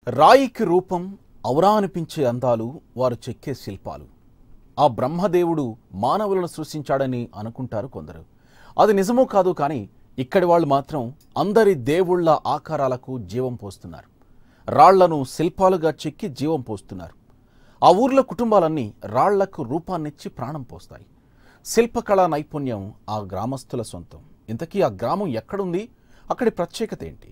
రాయికి రూపం ఔరా అనిపించే అందాలు వారు చెక్కే శిల్పాలు ఆ బ్రహ్మదేవుడు మానవులను సృష్టించాడని అనుకుంటారు కొందరు అది నిజమో కాదు కానీ ఇక్కడి వాళ్ళు మాత్రం అందరి దేవుళ్ళ ఆకారాలకు జీవం పోస్తున్నారు రాళ్లను శిల్పాలుగా చెక్కి జీవం పోస్తున్నారు ఆ ఊర్లో కుటుంబాలన్నీ రాళ్లకు రూపాన్నిచ్చి ప్రాణం పోస్తాయి శిల్పకళా నైపుణ్యం ఆ గ్రామస్తుల సొంతం ఇంతకీ ఆ గ్రామం ఎక్కడుంది అక్కడి ప్రత్యేకత ఏంటి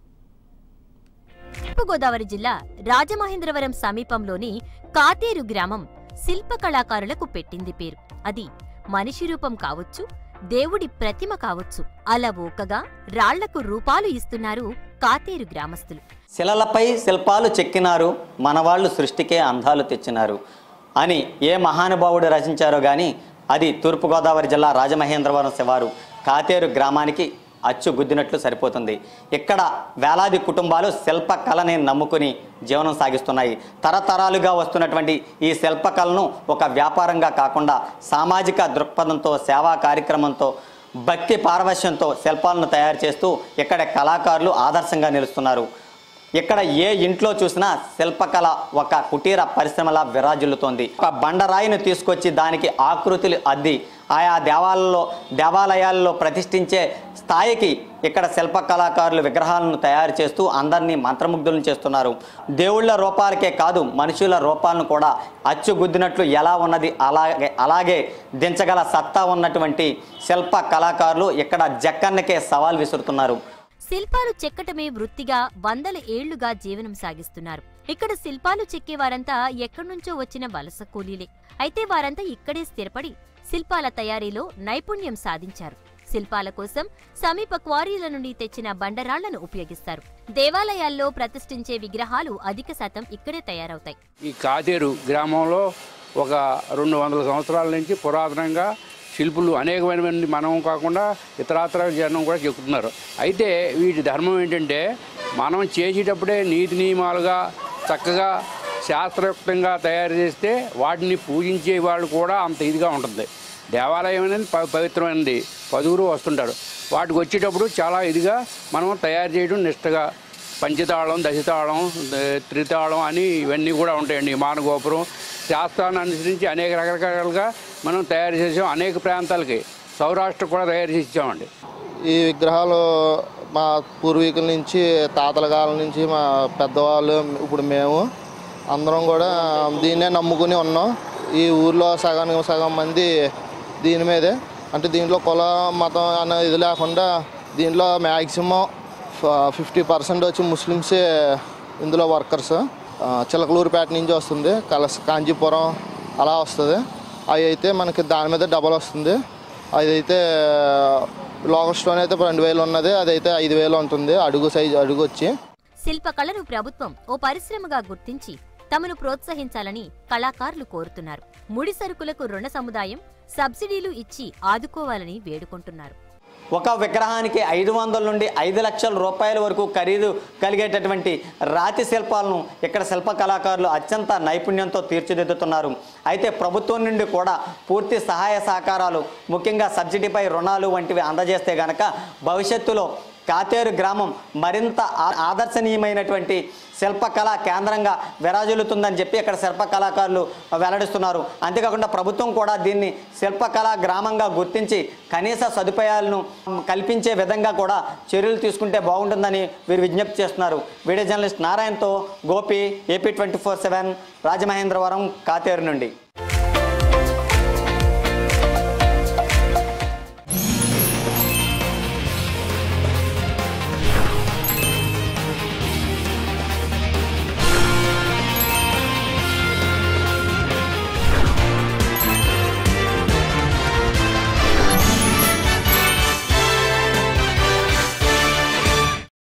తూర్పుగోదావరి జిల్లా రాజమహేంద్రవరం సమీపంలోని కాతేరు గ్రామం శిల్ప కళాకారులకు పెట్టింది పేరు అది మనిషి రూపం కావచ్చు దేవుడి ప్రతిమ కావచ్చు అలవోకగా రాళ్లకు రూపాలు ఇస్తున్నారు కాతేరు గ్రామస్తులు శిలలపై శిల్పాలు చెక్కినారు మనవాళ్ళు సృష్టికే అందాలు తెచ్చినారు అని ఏ మహానుభావుడు రచించారో గాని అది తూర్పుగోదావరి జిల్లా రాజమహేంద్రవరం శివారు కాతేరు గ్రామానికి అచ్చు గుద్దినట్లు సరిపోతుంది ఇక్కడ వేలాది కుటుంబాలు శిల్పకళని నమ్ముకుని జీవనం సాగిస్తున్నాయి తరతరాలుగా వస్తున్నటువంటి ఈ శిల్పకళను ఒక వ్యాపారంగా కాకుండా సామాజిక దృక్పథంతో సేవా కార్యక్రమంతో భక్తి పారవశ్యంతో శిల్పాలను తయారు చేస్తూ ఇక్కడ కళాకారులు ఆదర్శంగా నిలుస్తున్నారు ఇక్కడ ఏ ఇంట్లో చూసినా శిల్పకళ ఒక కుటీర పరిశ్రమలా విరాజిల్లుతోంది ఒక బండరాయిని తీసుకొచ్చి దానికి ఆకృతులు అద్ది ఆయా దేవాలలో దేవాలయాల్లో ప్రతిష్ఠించే స్థాయికి ఇక్కడ శిల్ప కళాకారులు విగ్రహాలను తయారు చేస్తూ అందరినీ మంత్రముగ్ధులను చేస్తున్నారు దేవుళ్ళ రూపాలకే కాదు మనుషుల రూపాలను కూడా అచ్చుగుద్దినట్లు ఎలా ఉన్నది అలాగే అలాగే దించగల సత్తా ఉన్నటువంటి శిల్ప కళాకారులు ఇక్కడ జక్కన్నకే సవాల్ విసురుతున్నారు శిల్పాలు చెక్కటమే వృత్తిగా వందల ఏళ్లుగా జీవనం సాగిస్తున్నారు ఇక్కడ శిల్పాలు చెక్కే వారంతా ఎక్కడ్నుంచో వచ్చిన వలస కూలీలే అయితే వారంతా ఇక్కడే స్థిరపడి శిల్పాల తయారీలో నైపుణ్యం సాధించారు శిల్పాల కోసం సమీప క్వారీల నుండి తెచ్చిన బండరాళ్లను ఉపయోగిస్తారు దేవాలయాల్లో ప్రతిష్ఠించే విగ్రహాలు అధిక శాతం ఇక్కడే తయారవుతాయి ఈ కాతేరు గ్రామంలో ఒక రెండు వందల సంవత్సరాల నుంచి పురాతనంగా శిల్పులు అనేకమైన మంది మనం కాకుండా ఇతరాతర జనం కూడా చెక్కుతున్నారు అయితే వీటి ధర్మం ఏంటంటే మనం చేసేటప్పుడే నీతి నియమాలుగా చక్కగా శాస్త్రయుక్తంగా తయారు చేస్తే వాటిని పూజించే వాళ్ళు కూడా అంత ఇదిగా ఉంటుంది దేవాలయం అనేది ప పవిత్రమైనది పదుగురు వస్తుంటారు వాటికి వచ్చేటప్పుడు చాలా ఇదిగా మనం తయారు చేయడం నిష్టగా పంచతాళం దశతాళం ద- త్రితాళం అని ఇవన్నీ కూడా ఉంటాయండి మానగోపురం శాస్త్రాన్ని అనుసరించి అనేక రకరకాలుగా మనం తయారు చేసాం అనేక ప్రాంతాలకి సౌరాష్ట్ర కూడా తయారు చేసి ఇచ్చామండి ఈ విగ్రహాలు మా పూర్వీకుల నుంచి తాతల కాలం నుంచి మా పెద్దవాళ్ళు ఇప్పుడు మేము అందరం కూడా దీన్నే నమ్ముకుని ఉన్నాం ఈ ఊర్లో సగానికి సగం మంది దీని మీదే అంటే దీంట్లో కుల మతం అన్న ఇది లేకుండా దీంట్లో మ్యాక్సిమం ఫిఫ్టీ పర్సెంట్ వచ్చి ముస్లిమ్సే ఇందులో వర్కర్స్ చిలకలూరుపేట నుంచి వస్తుంది కలస కాంచీపురం అలా వస్తుంది అవి అయితే మనకి దాని మీద డబల్ వస్తుంది అదైతే లోకల్ స్టోన్ అయితే రెండు వేలు ఉన్నది అదైతే ఐదు వేలు ఉంటుంది అడుగు సైజు అడుగు వచ్చి శిల్పకళను ప్రభుత్వం ఓ పరిశ్రమగా గుర్తించి తమను ప్రోత్సహించాలని కళాకారులు కోరుతున్నారు ముడి సరుకులకు రుణ సముదాయం సబ్సిడీలు ఇచ్చి ఆదుకోవాలని వేడుకుంటున్నారు ఒక విగ్రహానికి ఐదు వందల నుండి ఐదు లక్షల రూపాయల వరకు ఖరీదు కలిగేటటువంటి రాతి శిల్పాలను ఇక్కడ శిల్ప కళాకారులు అత్యంత నైపుణ్యంతో తీర్చిదిద్దుతున్నారు అయితే ప్రభుత్వం నుండి కూడా పూర్తి సహాయ సహకారాలు ముఖ్యంగా సబ్సిడీపై రుణాలు వంటివి అందజేస్తే గనక భవిష్యత్తులో కాతేరు గ్రామం మరింత ఆ- ఆదర్శనీయమైనటువంటి శిల్పకళా కేంద్రంగా విరాజిల్లుతుందని చెప్పి ఇక్కడ శిల్ప కళాకారులు వెల్లడిస్తున్నారు అంతేకాకుండా ప్రభుత్వం కూడా దీన్ని శిల్పకళా గ్రామంగా గుర్తించి కనీస సదుపాయాలను కల్పించే విధంగా కూడా చర్యలు తీసుకుంటే బాగుంటుందని వీరు విజ్ఞప్తి చేస్తున్నారు వీడియో జర్నలిస్ట్ నారాయణతో Gopi AP twenty four seven Rajamahendravaram Katheru నుండి